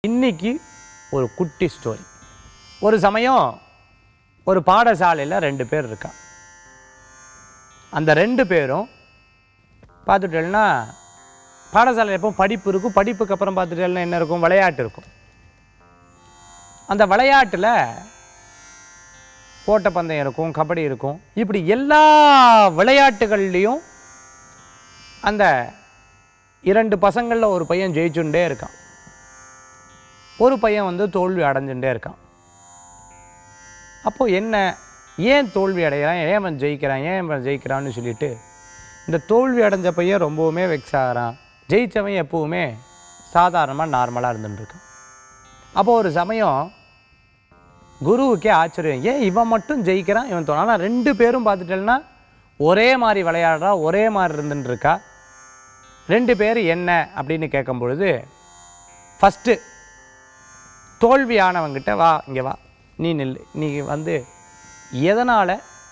இன்னைக்கு ஒரு குட்டி ஸ்டோரி ஒரு சமயம் ஒரு பாடசாலையில் ரெண்டு பேர் இருக்கா அந்த ரெண்டு பேரும் பார்த்துட்டேன்னா பாடசாலையில் எப்போ படிப்பு இருக்கும் படிப்புக்கு அப்புறம் பார்த்துட்டேன்னா என்ன இருக்கும் விளையாட்டு இருக்கும் அந்த விளையாட்டில் ஓட்டப்பந்தயம் இருக்கும் கபடி இருக்கும் இப்படி எல்லா விளையாட்டுகள்லேயும் அந்த இரண்டு பசங்களில் ஒரு பையன் ஜெயிச்சுட்டே இருக்கான் ஒரு பையன் வந்து தோல்வி அடைஞ்சுட்டே இருக்கான் அப்போது என்ன ஏன் தோல்வி அடைகிறான் ஏன் அவன் ஜெயிக்கிறான் ஏன் அவன் ஜெயிக்கிறான்னு சொல்லிட்டு இந்த தோல்வி அடைஞ்ச பையன் ரொம்பவுமே வெக்ஸ் ஆகிறான் ஜெயித்தவன் எப்பவுமே சாதாரணமாக நார்மலாக இருந்துட்டு இருக்கான் அப்போ ஒரு சமயம் குருவுக்கே ஆச்சரியம் ஏன் இவன் மட்டும் ஜெயிக்கிறான் இவன் தோணும் ஆனால் ரெண்டு பேரும் பார்த்துட்டேன்னா ஒரே மாதிரி விளையாடுறா ஒரே மாதிரி இருந்துட்டு இருக்கா ரெண்டு பேர் என்ன அப்படின்னு கேட்கும் பொழுது ஃபஸ்ட்டு தோல்வியானவங்கிட்ட வா இங்கே வா நீ நில்லு நீ வந்து எதனால்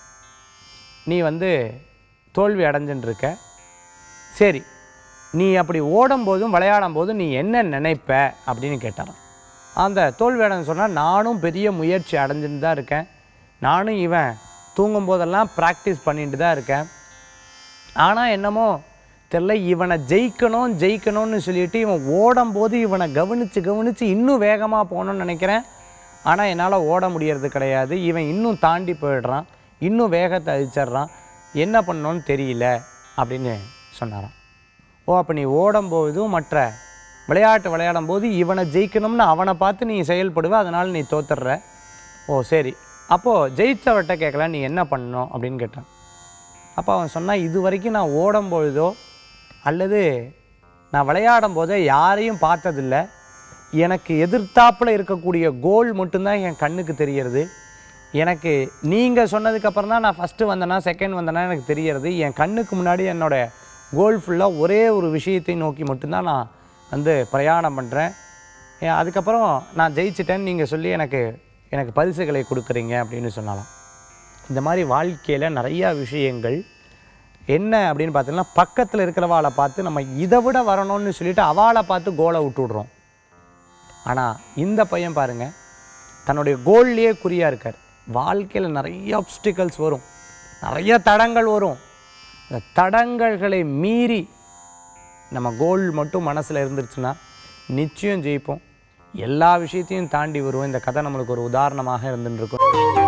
நீ வந்து தோல்வி அடைஞ்சுட்டு இருக்க சரி நீ அப்படி ஓடும்போதும் விளையாடும் போதும் நீ என்ன நினைப்ப அப்படின்னு கேட்டாராம் அந்த தோல்வி அடைஞ்சு சொன்னால் நானும் பெரிய முயற்சி அடைஞ்சுட்டு தான் இருக்கேன் நானும் இவன் தூங்கும் போதெல்லாம் ப்ராக்டிஸ் பண்ணிட்டு தான் இருக்கேன் ஆனால் என்னமோ தெரில இவனை ஜெயிக்கணும் ஜெயிக்கணும்னு சொல்லிட்டு இவன் ஓடும்போது இவனை கவனித்து கவனித்து இன்னும் வேகமாக போகணும்னு நினைக்கிறேன் ஆனால் என்னால் ஓட முடியறது கிடையாது இவன் இன்னும் தாண்டி போயிடுறான் இன்னும் வேகத்தை அழிச்சிட்றான் என்ன பண்ணணும்னு தெரியல அப்படின்னு சொன்னாராம் ஓ அப்போ நீ ஓடும்போதும் மற்ற விளையாட்டு விளையாடும் போது இவனை ஜெயிக்கணும்னு அவனை பார்த்து நீ செயல்படுவ அதனால் நீ தோத்துடுற ஓ சரி அப்போது ஜெயித்தவர்கிட்ட கேட்கல நீ என்ன பண்ணணும் அப்படின்னு கேட்டான் அப்போ அவன் சொன்னான் இது வரைக்கும் நான் ஓடும் பொழுதோ அல்லது நான் விளையாடும் போதே யாரையும் பார்த்ததில்ல எனக்கு எதிர்த்தாப்புல இருக்கக்கூடிய கோல் மட்டும்தான் என் கண்ணுக்கு தெரியறது எனக்கு நீங்கள் சொன்னதுக்கப்புறம் தான் நான் ஃபஸ்ட்டு வந்தேனா செகண்ட் வந்தேனா எனக்கு தெரியறது என் கண்ணுக்கு முன்னாடி என்னோட கோல் ஃபுல்லாக ஒரே ஒரு விஷயத்தை நோக்கி மட்டும்தான் நான் வந்து பிரயாணம் பண்ணுறேன் அதுக்கப்புறம் நான் ஜெயிச்சிட்டேன்னு நீங்கள் சொல்லி எனக்கு எனக்கு பரிசுகளை கொடுக்குறீங்க அப்படின்னு சொன்னாலாம் இந்த மாதிரி வாழ்க்கையில் நிறையா விஷயங்கள் என்ன அப்படின்னு பார்த்தீங்கன்னா பக்கத்தில் இருக்கிறவாளை பார்த்து நம்ம இதை விட வரணும்னு சொல்லிட்டு அவளை பார்த்து கோலை விட்டு விடுறோம் ஆனால் இந்த பையன் பாருங்க தன்னுடைய கோல்லையே குறியாக இருக்கார் வாழ்க்கையில் நிறைய ஆப்ஸ்டிகல்ஸ் வரும் நிறைய தடங்கள் வரும் அந்த தடங்கல்களை மீறி நம்ம கோல் மட்டும் மனசில் இருந்துருச்சுன்னா நிச்சயம் ஜெயிப்போம் எல்லா விஷயத்தையும் தாண்டி வருவோம் இந்த கதை நம்மளுக்கு ஒரு உதாரணமாக இருந்துட்டு இருக்கும்